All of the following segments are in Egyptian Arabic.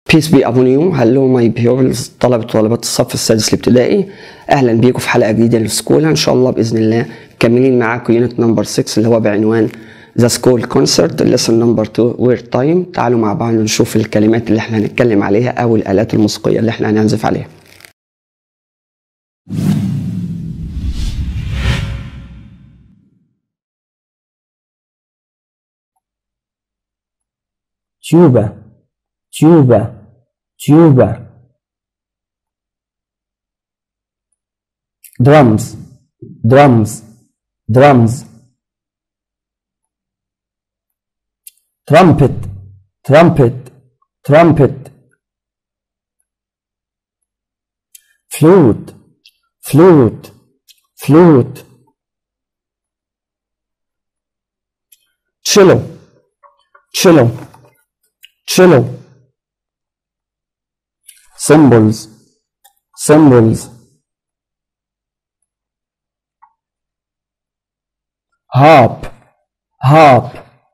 Peace be upon you. Hello my pupils طلبة وطالبات الصف السادس الابتدائي أهلا بيكم في حلقة جديدة للسكول إن شاء الله بإذن الله مكملين معاكم يونت نمبر 6 اللي هو بعنوان The School Concert lesson number 2 Weird Time تعالوا مع بعض نشوف الكلمات اللي احنا هنتكلم عليها أو الآلات الموسيقية اللي احنا هنعزف عليها tuba, tuba, tuba. Drums, drums, drums. Trumpet, trumpet, trumpet. Flute, flute, flute. Cello, cello cello cymbals cymbals harp harp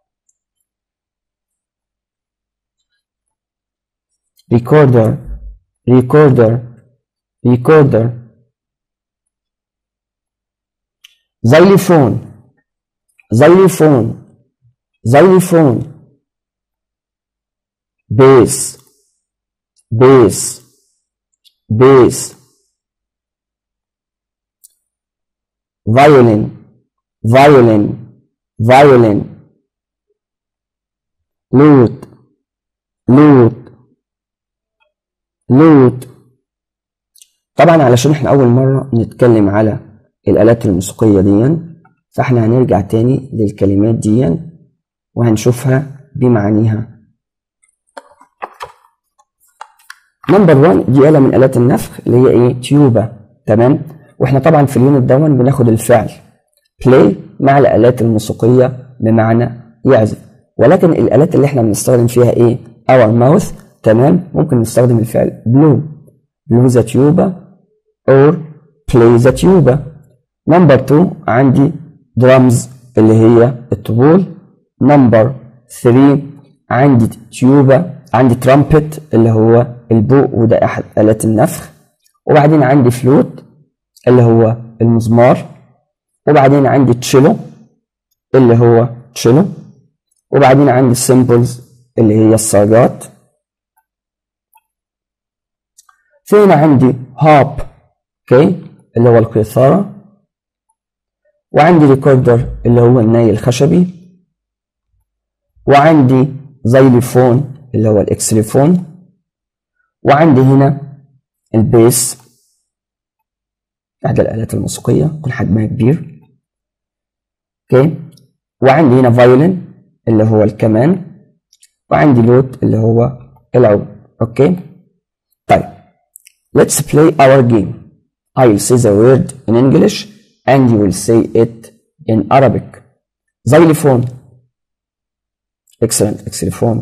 recorder recorder recorder xylophone xylophone xylophone bass bass bass violin violin violin lute lute lute طبعا علشان احنا اول مرة نتكلم على الالات الموسيقية دي فاحنا هنرجع تاني للكلمات دي وهنشوفها بمعانيها نمبر 1 دي آلة من آلات النفخ اللي هي إيه؟ تيوبا تمام؟ وإحنا طبعا في اليونت دون بناخد الفعل بلاي مع الآلات الموسيقية بمعنى يعزف ولكن الآلات اللي إحنا بنستخدم فيها إيه؟ اور ماوث تمام؟ ممكن نستخدم الفعل بلو بلو ذا تيوبا اور بلاي ذا تيوبا نمبر 2 عندي درامز اللي هي الطبول نمبر 3 عندي تيوبا عندي ترامبت اللي هو البوق وده احد الات النفخ وبعدين عندي فلوت اللي هو المزمار وبعدين عندي تشيلو اللي هو تشيلو وبعدين عندي السيمبلز اللي هي الصاجات في هنا عندي هاب اوكي اللي هو القيثارة وعندي ريكوردر اللي هو الناي الخشبي وعندي زيليفون اللي هو الاكسليفون وعندي هنا البيس احدى الالات الموسيقيه يكون حجمها كبير اوكي وعندي هنا فايولين اللي هو الكمان وعندي لوت اللي هو العود اوكي طيب let's play our game I will say the word in English and you will say it in Arabic xylophone excellent xylophone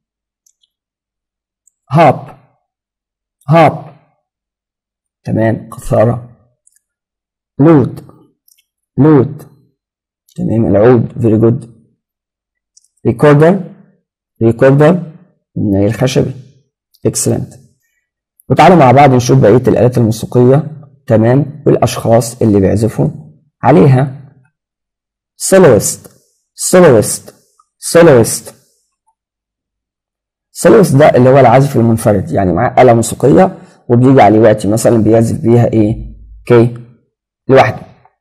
harp harp تمام قثارة لوت لوت تمام العود very good recorder recorder الناي الخشبي excellent وتعالوا مع بعض نشوف بقية الآلات الموسيقية تمام والأشخاص اللي بيعزفوا عليها soloist soloist soloist soloist ده اللي هو العازف المنفرد يعني معاه آلة موسيقية وبيجي عليه وقت مثلا بيعزف بيها ايه كي لوحده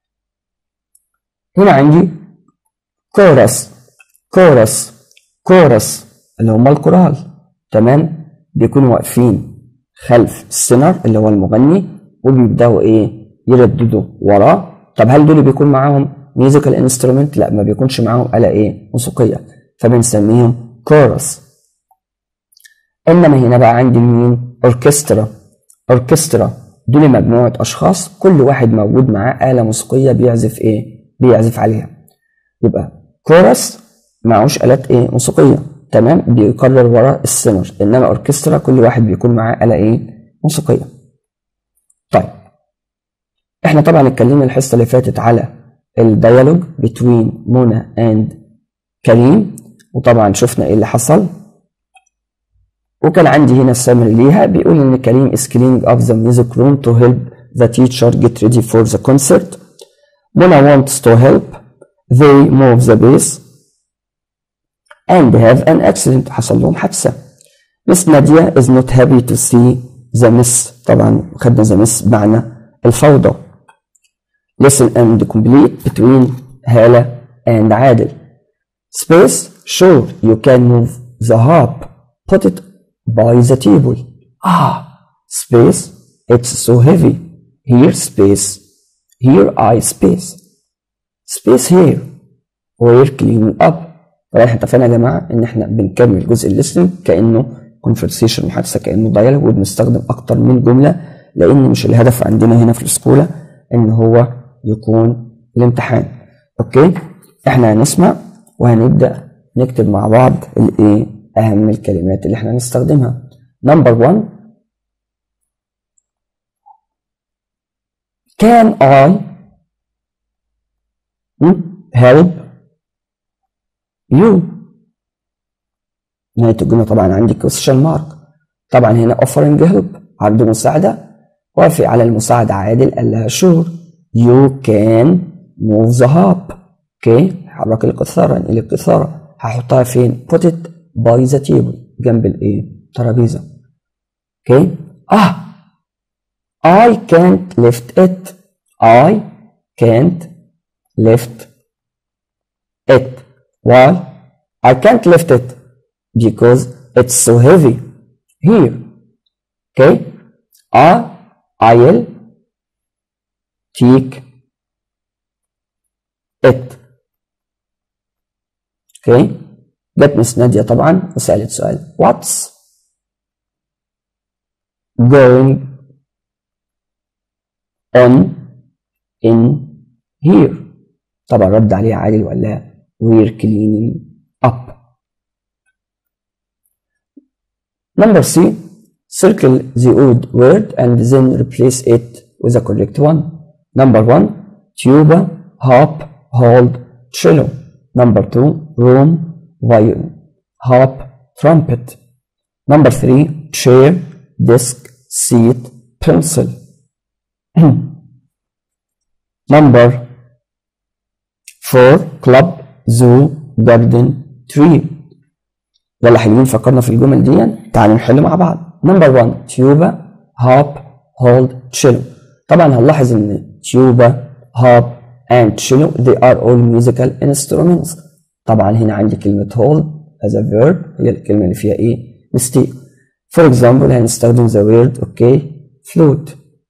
هنا عندي كورس كورس كورس اللي هم الكورال تمام بيكونوا واقفين خلف السينر اللي هو المغني وبيبداوا ايه يرددوا وراه طب هل دول بيكون معاهم ميوزيكال انسترومنت لا ما بيكونش معاهم آلة ايه موسيقية فبنسميهم كورس انما هنا بقى عندي مين اوركسترا اوركسترا دول مجموعة اشخاص كل واحد موجود معاه آلة موسيقية بيعزف ايه بيعزف عليها يبقى كورس معهوش آلات ايه موسيقية تمام بيكرر ورا السينر انما اوركسترا كل واحد بيكون معاه آلة ايه موسيقية طيب احنا طبعا اتكلمنا الحصة اللي فاتت على الديالوج بين منى اند كريم وطبعا شفنا ايه اللي حصل وكان عندي هنا السمر ليها بيقول ان كريم is cleaning up the music room to help the teacher get ready for the concert Mona wants to help they move the bass and have an accident حصل لهم حادثة Miss Nadia is not happy to see the mess طبعا خدنا the mess بمعنى الفوضى listen and complete between هالة and عادل space sure you can move the hop put it by the table ah space it's so heavy here space here I space space here we're cleaning up طبعا احنا اتفقنا يا جماعه ان احنا بنكمل جزء الليسن كانه كونفرسيشن محادثه كانه دايالوج وبنستخدم اكتر من جمله لان مش الهدف عندنا هنا في السكوله ان هو يكون الامتحان اوكي احنا هنسمع وهنبدا نكتب مع بعض الايه اهم الكلمات اللي احنا هنستخدمها نمبر 1 can I help you نهاية الجملة طبعا عندي question mark طبعا هنا offering help عرض مساعدة وافق على المساعدة عادل قال لها sure you can move the hop اوكي حرك القيثارة انقل القيثارة هحطها فين put it by the table جنب الايه ترابيزة اوكي اه I can't lift it I can't lift it why I can't lift it because it's so heavy here okay I I'll take it okay جت مس نادية طبعا وسألت سؤال what's going on in here طبعا رد عليها عادل وقال لها we're cleaning up number C circle the odd word and then replace it with a correct one number one tuba harp hold cello number two room violin harp trumpet number three chair desk seat pencil number four club zoo garden tree يلا حلوين فكرنا في الجمل دي تعالوا نحل مع بعض نمبر 1 تيوبا هاب هولد تشيلو طبعا هنلاحظ ان تيوبا هاب and cello they are all musical instruments طبعا هنا عندي كلمة hold as a verb هي الكلمة اللي فيها ايه mistake for example هنستخدم the word okay flute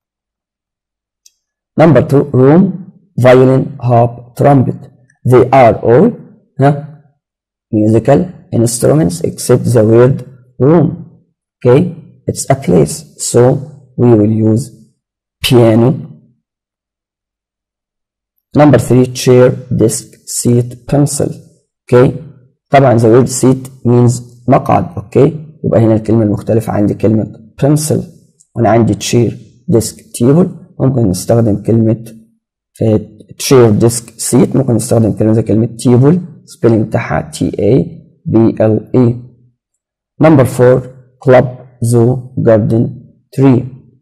number two room violin harp trumpet they are all huh, musical instruments except the word room okay it's a place so we will use piano number three chair desk seat pencil okay طبعا the word seat means مقعد okay يبقى هنا الكلمة المختلفة عندي كلمة pencil وانا عندي chair desk table ممكن نستخدم كلمة chair desk seat ممكن نستخدم كلمة زي كلمة table spelling بتاعها T A B L E number four club zoo garden tree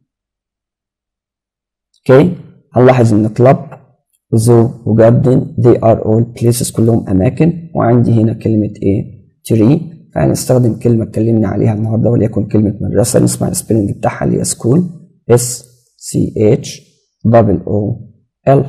okay هنلاحظ ان club zoo وجاردن they are all places كلهم اماكن وعندي هنا كلمة ايه tree فهنستخدم كلمة اتكلمنا عليها النهارده وليكن كلمة مدرسة نسمع السبيلنج بتاعها اللي هي school S C H double O L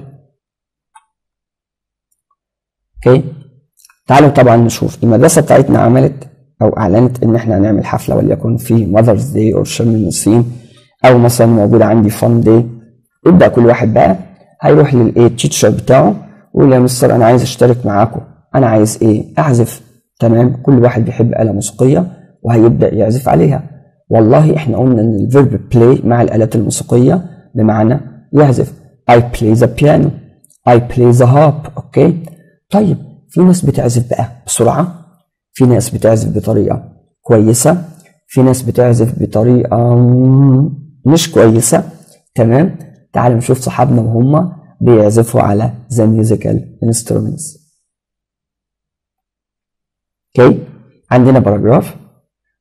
اوكي تعالوا طبعا نشوف المدرسه بتاعتنا عملت او اعلنت ان احنا هنعمل حفله وليكن في ماذرز داي او شم النسيم او مثلا موجود عندي فان داي يبدا كل واحد بقى هيروح للايه تيتشر بتاعه ويقول يا مستر انا عايز اشترك معاكم انا عايز ايه اعزف تمام كل واحد بيحب آلة موسيقية وهيبدأ يعزف عليها والله احنا قلنا ان الفيرب بلاي مع الآلات الموسيقية بمعنى يعزف I play the piano I play the harp اوكي طيب في ناس بتعزف بقى بسرعة في ناس بتعزف بطريقة كويسة في ناس بتعزف بطريقة مش كويسة تمام تعالوا نشوف صحابنا وهم بيعزفوا على the musical instruments اوكي عندنا باراجراف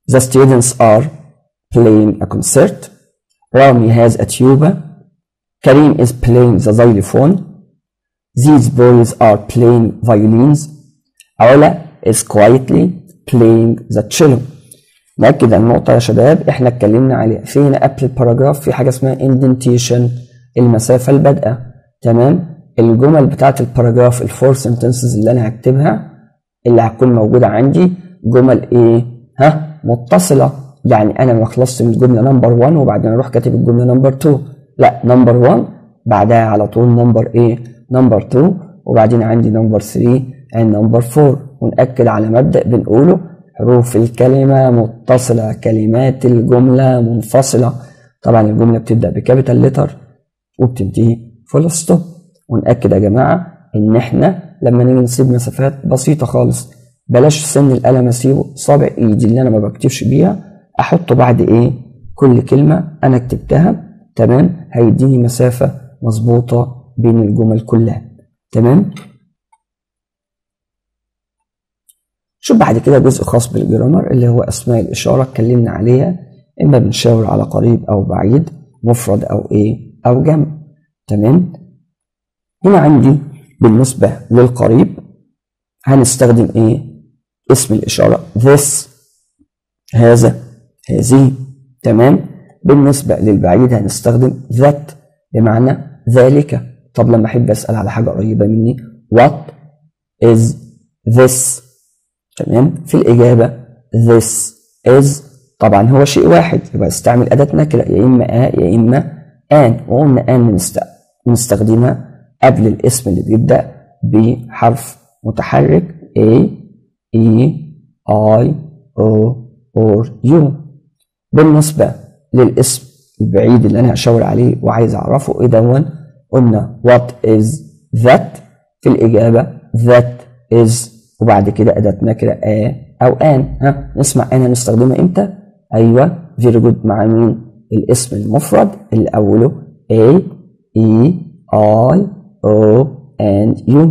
The students are playing a concert. Rami has a tuba. Karim is playing the xylophone. These boys are playing violins. Ola is quietly playing the cello. نأكد على النقطة يا شباب احنا اتكلمنا عليها في هنا قبل الباراجراف في حاجة اسمها indentation المسافة البادئة تمام الجمل بتاعت الباراجراف الفور sentences اللي انا هكتبها اللي هتكون موجودة عندي جمل ايه ها متصلة يعني انا ما خلصت من الجملة نمبر 1 وبعدين اروح كاتب الجملة نمبر 2 لا نمبر 1 بعدها على طول نمبر ايه نمبر 2 وبعدين عندي نمبر 3 and نمبر 4 ونأكد على مبدأ بنقوله حروف الكلمة متصلة كلمات الجملة منفصلة طبعا الجملة بتبدأ بكابيتال لتر وبتنتهي فول ستوب ونأكد يا جماعة إن إحنا لما نيجي نسيب مسافات بسيطة خالص بلاش سن القلم أسيبه صابع إيدي اللي أنا ما بكتبش بيها أحطه بعد إيه كل كلمة أنا كتبتها تمام هيديني مسافة مظبوطة بين الجمل كلها تمام شوف بعد كده جزء خاص بالجرامر اللي هو اسماء الاشاره اتكلمنا عليها اما بنشاور على قريب او بعيد مفرد او ايه او جمع تمام هنا عندي بالنسبه للقريب هنستخدم ايه اسم الاشاره this هذا هذه تمام بالنسبه للبعيد هنستخدم that بمعنى ذلك طب لما احب اسال على حاجه قريبه مني what is this تمام في الإجابة this is طبعا هو شيء واحد يبقى استعمل أداة نكرة يا إما آ يا إما آن وقلنا آن بنستخدمها قبل الاسم اللي بيبدأ بحرف متحرك A E I O or U بالنسبة للاسم البعيد اللي أنا هشاور عليه وعايز أعرفه إيه دون قلنا what is that في الإجابة that is وبعد كده أداة نكرة آ أو آن ها نسمع آن هنستخدمها إمتى؟ أيوه فيري جود مع مين؟ الاسم المفرد اللي أوله A E I O and U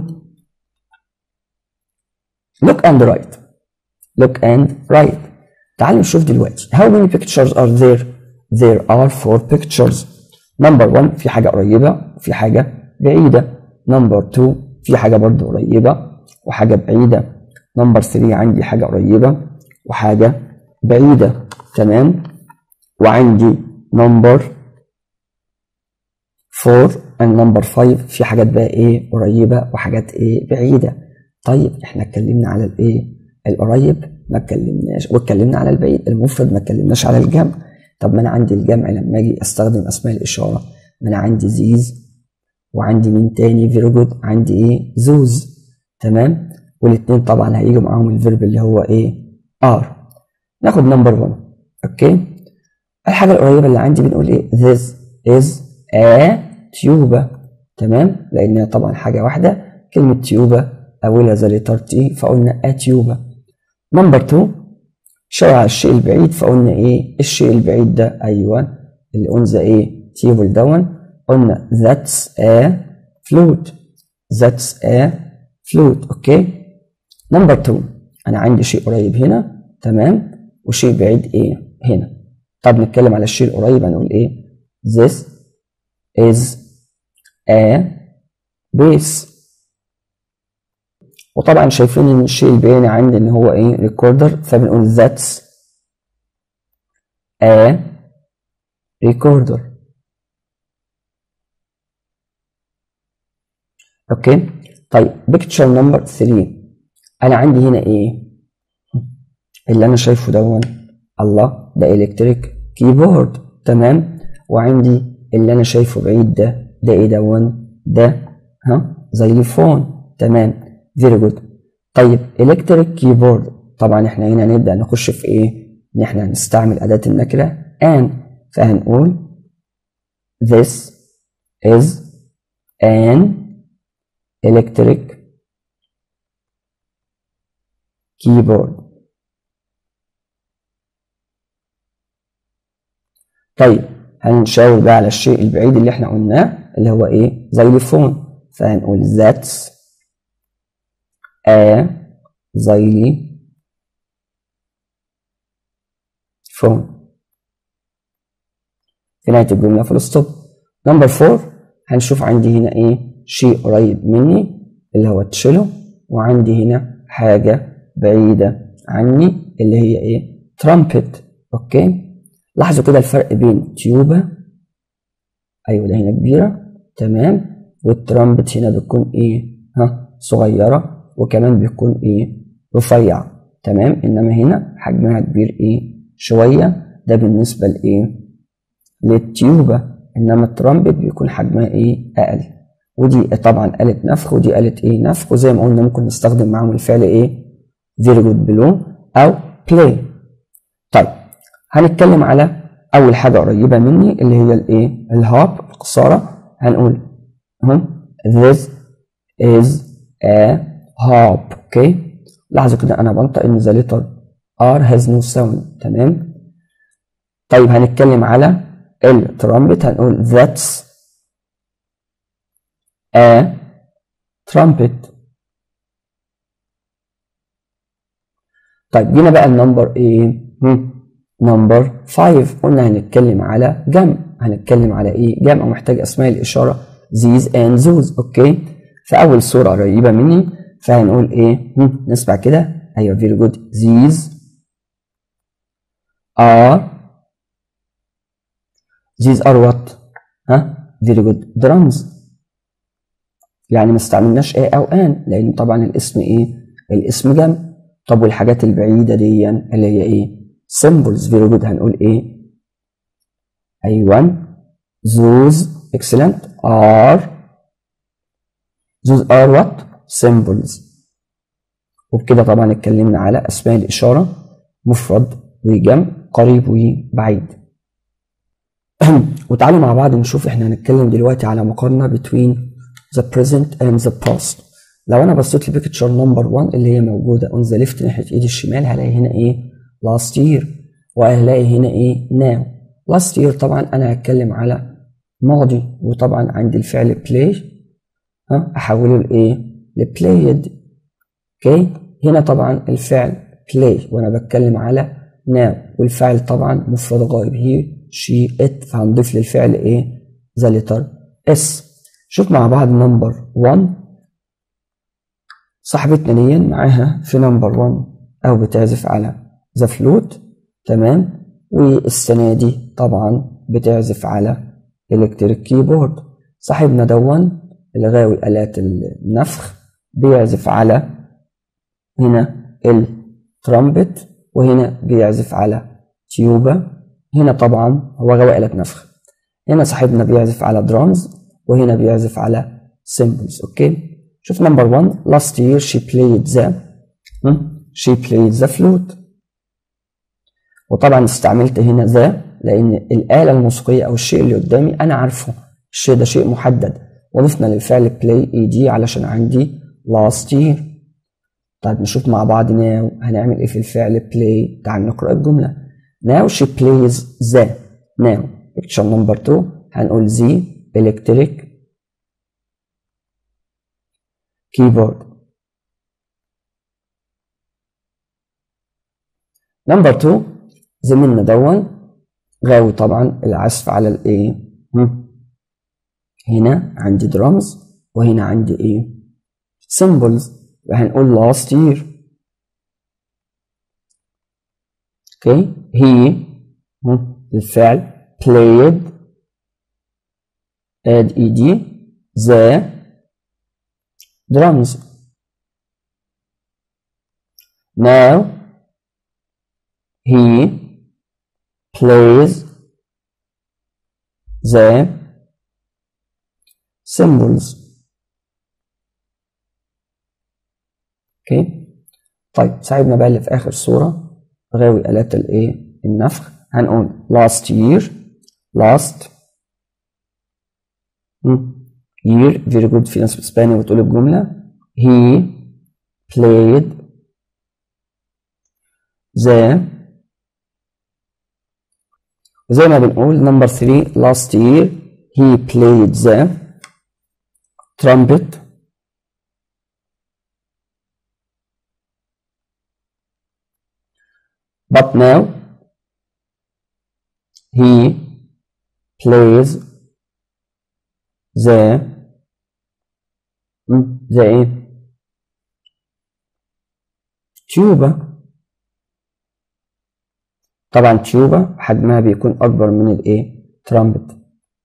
look and write look and write تعالوا نشوف دلوقتي how many pictures are there there are four pictures number one في حاجة قريبة وفي حاجة بعيدة number two في حاجة برضو قريبة وحاجة بعيدة نمبر 3 عندي حاجة قريبة وحاجة بعيدة تمام وعندي نمبر 4 and نمبر 5 في حاجات بقى ايه قريبة وحاجات ايه بعيدة طيب احنا اتكلمنا على الايه القريب ما اتكلمناش واتكلمنا على البعيد المفرد ما اتكلمناش على الجمع طب ما انا عندي الجمع لما اجي استخدم اسماء الاشاره ما انا عندي زيز وعندي مين تاني فيري جود عندي ايه زوز تمام والاثنين طبعا هيجوا معاهم الفيرب اللي هو ايه ار ناخد نمبر 1 اوكي الحاجه القريبه اللي عندي بنقول ايه this is a تيوبا تمام لان طبعا حاجه واحده كلمه تيوبا اولها زي لتر تي فقلنا a تيوبا نمبر 2 شاور على الشيء البعيد فقلنا ايه الشيء البعيد ده ايوه اللي قلنا ايه تيبل دون قلنا that's a flute that's a flute اوكي نمبر 2 انا عندي شيء قريب هنا تمام وشيء بعيد ايه هنا طب نتكلم على الشيء القريب هنقول ايه this is a base وطبعا شايفين ان الشيء البعيد عندي ان هو ايه ريكوردر فبنقول that's a recorder اوكي طيب بيكتشر نمبر 3 انا عندي هنا ايه اللي انا شايفه دون الله ده الكتريك كيبورد تمام وعندي اللي انا شايفه بعيد ده ده ايه دون ده ها زي الفون تمام فيري جود طيب الكتريك كيبورد طبعا احنا هنا نبدا نخش في ايه ان احنا هنستعمل اداه النكره ان فهنقول this is an electric keyboard طيب هنشاور بقى على الشيء البعيد اللي احنا قلناه اللي هو ايه زي الفون فهنقول that's a xylophone phone في نهاية الجملة فول ستوب نمبر فور هنشوف عندي هنا ايه شيء قريب مني اللي هو التشيلو وعندي هنا حاجة بعيدة عني اللي هي ايه ترامبت اوكي لاحظوا كده الفرق بين تيوبا ايوه ده هنا كبيرة تمام والترامبت هنا بتكون ايه ها صغيرة وكمان بيكون ايه رفيع تمام انما هنا حجمها كبير ايه شوية ده بالنسبة لايه للتيوبة انما الترامبت بيكون حجمها ايه اقل ودي طبعا آلة نفخ ودي آلة ايه نفخ وزي ما قلنا ممكن نستخدم معاهم الفعل ايه very good below او play طيب هنتكلم على اول حاجة قريبة مني اللي هي الايه الهاب القصارى هنقول هم this is a harp اوكي لاحظوا كده انا بنطق ان the letter R has no sound تمام طيب هنتكلم على الترامبت هنقول that's a trumpet طيب جينا بقى النمبر ايه نمبر 5 قلنا هنتكلم على جمع هنتكلم على ايه جمع محتاج اسماء الاشاره these and those اوكي فاول صوره قريبه مني فهنقول ايه هم، نسمع كده ايوه very good these are these are what ها very good drums يعني ما استعملناش ايه او ان لان طبعا الاسم ايه الاسم جمع طب والحاجات البعيده دي اللي هي ايه symbols very good هنقول ايه ايوه those excellent are those are what symbols وبكده طبعا اتكلمنا على اسماء الاشاره مفرد وجمع قريب وبعيد وتعالوا مع بعض نشوف احنا هنتكلم دلوقتي على مقارنه between the present and the past لو انا بصيت لبيكتشر نمبر 1 اللي هي موجوده اون ذا ليفت ناحيه ايدي الشمال هلاقي هنا ايه last year وهلاقي هنا ايه now last year طبعا انا هتكلم على ماضي وطبعا عندي الفعل play ها احوله لايه لplayed اوكي هنا طبعا الفعل play وانا بتكلم على now والفعل طبعا مفرد غائب هي she it فهنضيف للفعل ايه ذا لتر اس شوف مع بعض نمبر 1 صاحبتنا دي معاها في نمبر 1 او بتعزف على ذا فلوت تمام والسنه دي طبعا بتعزف على الكتريك كيبورد صاحبنا دون اللي غاوي الات النفخ بيعزف على هنا الترامبت وهنا بيعزف على تيوبا هنا طبعا هو غاوي آلة نفخ هنا صاحبنا بيعزف على درامز وهنا بيعزف على سيمبلز اوكي شوف نمبر 1 last year she played the hmm? she played the flute وطبعا استعملت هنا ذا لان الآلة الموسيقية او الشيء اللي قدامي انا عارفه الشيء ده شيء محدد وضفنا للفعل play اي دي علشان عندي last year طيب نشوف مع بعض now هنعمل ايه في الفعل play تعال نقرأ الجملة now she plays the now picture number 2 هنقول the electric keyboard نمبر 2 زميلنا دون غاوي طبعا العزف على الايه هنا عندي درامز وهنا عندي ايه symbols وهنقول last year اوكي he الفعل played add ed the drums now he plays the symbols اوكي طيب ساعدنا بقى اللي في اخر صوره غاوي الات الايه النفخ هنقول last year last year very good في ناس بتسباني وتقول الجمله he played the زي ما بنقول number 3 last year he played the trumpet but now he plays the the ايه تيوبا طبعا تيوبا حجمها بيكون اكبر من الايه ترامبت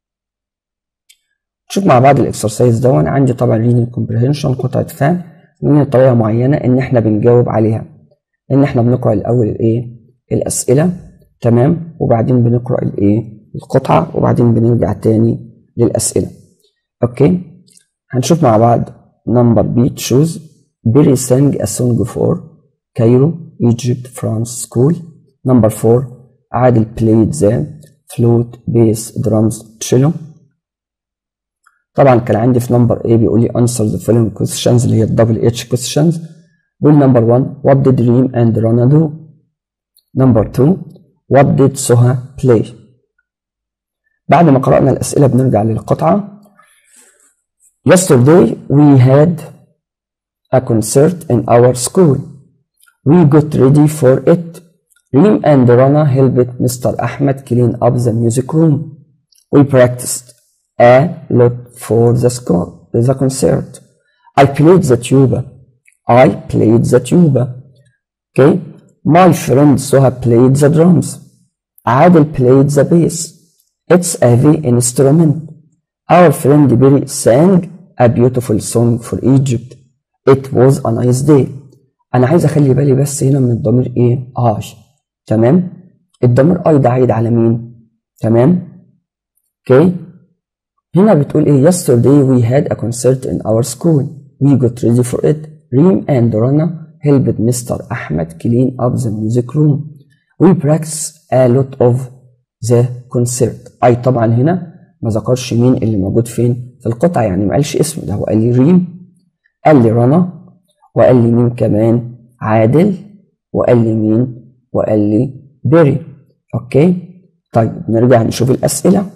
نشوف مع بعض الاكسرسايز ده وانا عندي طبعا reading comprehension قطعه فهم من طريقه معينه ان احنا بنجاوب عليها ان احنا بنقرا الاول الايه الاسئله تمام وبعدين بنقرا الايه القطعه وبعدين بنرجع تاني للاسئله اوكي هنشوف مع بعض نمبر بي تشوز بيري sang a song for Cairo Egypt France school number 4 عادل played the flute bass drums cello طبعا كان عندي في نمبر A بيقول لي answer the following questions اللي هي الدبل اتش questions بيقول نمبر 1 what did Reem and Rana do نمبر 2 what did Soha play بعد ما قرأنا الأسئلة بنرجع للقطعة Yesterday we had a concert in our school. We got ready for it. Reem and Rana helped Mr. Ahmed clean up the music room. We practiced a lot for the school, the concert. I played the tuba. I played the tuba. Okay. My friend Soha played the drums. Adel played the bass. It's a heavy instrument. Our friend Billy sang a beautiful song for Egypt. It was a nice day. أنا عايز أخلي بالي بس هنا من الضمير إيه؟ آي. تمام؟ الضمير آي ده عايد على مين؟ تمام؟ أوكي؟ هنا بتقول إيه؟ Yesterday we had a concert in our school. We got ready for it. Reem and Rana helped Mr. Ahmed clean up the music room. We practiced a lot of the concert. أي طبعا هنا ما ذكرش مين اللي موجود فين في القطعة يعني ما قالش اسمه ده هو قال لي ريم قال لي رنا وقال لي مين كمان عادل وقال لي مين وقال لي بيري اوكي طيب نرجع نشوف الأسئلة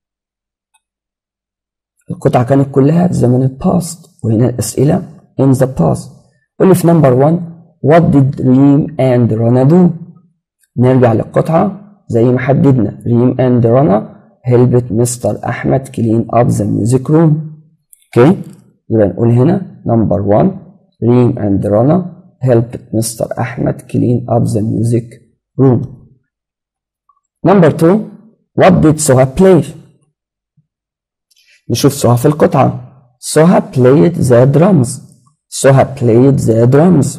القطعة كانت كلها في زمن الباست وهنا الأسئلة in the past قول لي في نمبر 1 what did Reem and Rana do نرجع للقطعة زي ما حددنا Reem and Rana helped Mr. Ahmed clean up the music room. اوكي يبقى نقول هنا number one Reem and Rana helped Mr. Ahmed clean up the music room. Number two what did Soha play? نشوف سوها في القطعة. Soha played the drums. Soha played the drums.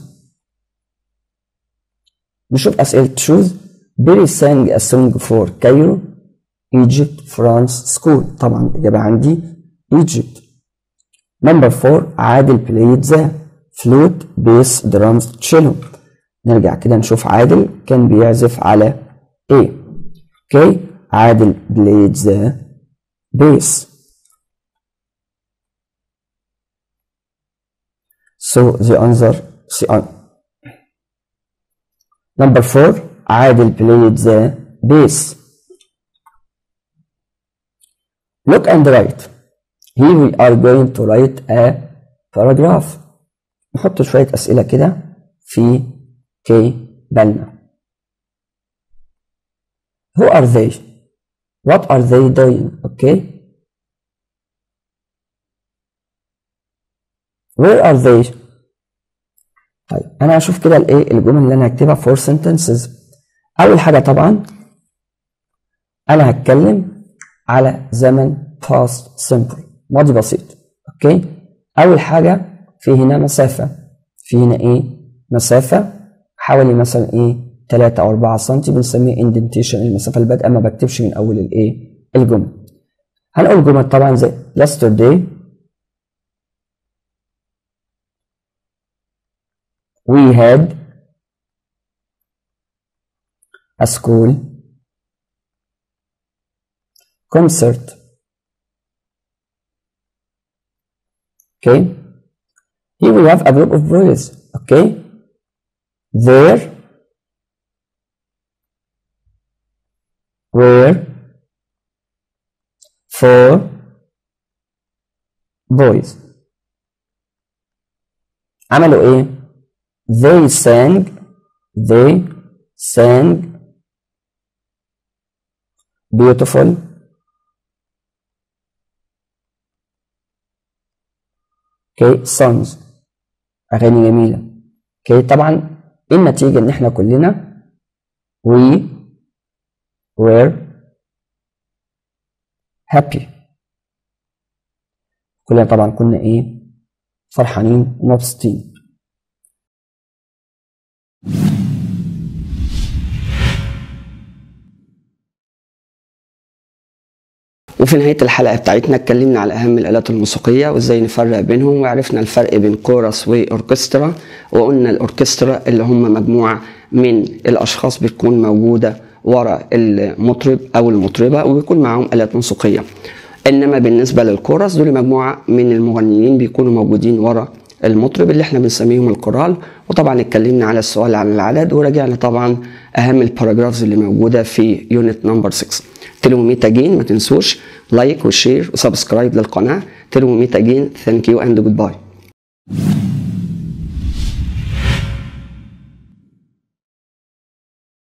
نشوف أسئلة choose. Billy sang a song for Cairo Egypt France school طبعا الإجابة عندي Egypt number four عادل played the flute bass drums cello نرجع كده نشوف عادل كان بيعزف على ايه اوكي عادل played the bass so the answer the number four عادل played the bass Look and write. Here we are going to write a paragraph. نحط شوية أسئلة كده في كي بالنا. Who are they? What are they doing? Okay. Where are they? طيب أنا هشوف كده الإيه الجمل اللي أنا هكتبها four sentences. أول حاجة طبعا أنا هتكلم على زمن past simple ماضي بسيط اوكي اول حاجه في هنا مسافه في هنا ايه مسافه حوالي مثلا ايه 3 او 4 سم بنسميه indentation المسافه البادئه ما بكتبش من اول الايه الجمله هنقول جمل طبعا زي yesterday we had a school concert. Okay. Here we have a group of boys. Okay. There were four boys. عملوا ايه؟ They sang they sang beautiful اوكي songs اغاني جميله اوكي طبعا النتيجه ان احنا كلنا we were happy كلنا طبعا كنا ايه فرحانين ومبسوطين وفي نهاية الحلقة بتاعتنا اتكلمنا على أهم الآلات الموسيقية وإزاي نفرق بينهم وعرفنا الفرق بين كورس وأوركسترا وقلنا الأوركسترا اللي هم مجموعة من الأشخاص بتكون موجودة ورا المطرب أو المطربة وبيكون معاهم آلات موسيقية إنما بالنسبة للكورس دول مجموعة من المغنيين بيكونوا موجودين ورا المطرب اللي احنا بنسميهم الكورال وطبعا اتكلمنا على السؤال عن العدد ورجعنا طبعا اهم الباراجرافز اللي موجوده في يونت نمبر 6 تلو ميتا جين ما تنسوش لايك وشير وسبسكرايب للقناه تلو ميتا جين ثانك يو اند جود باي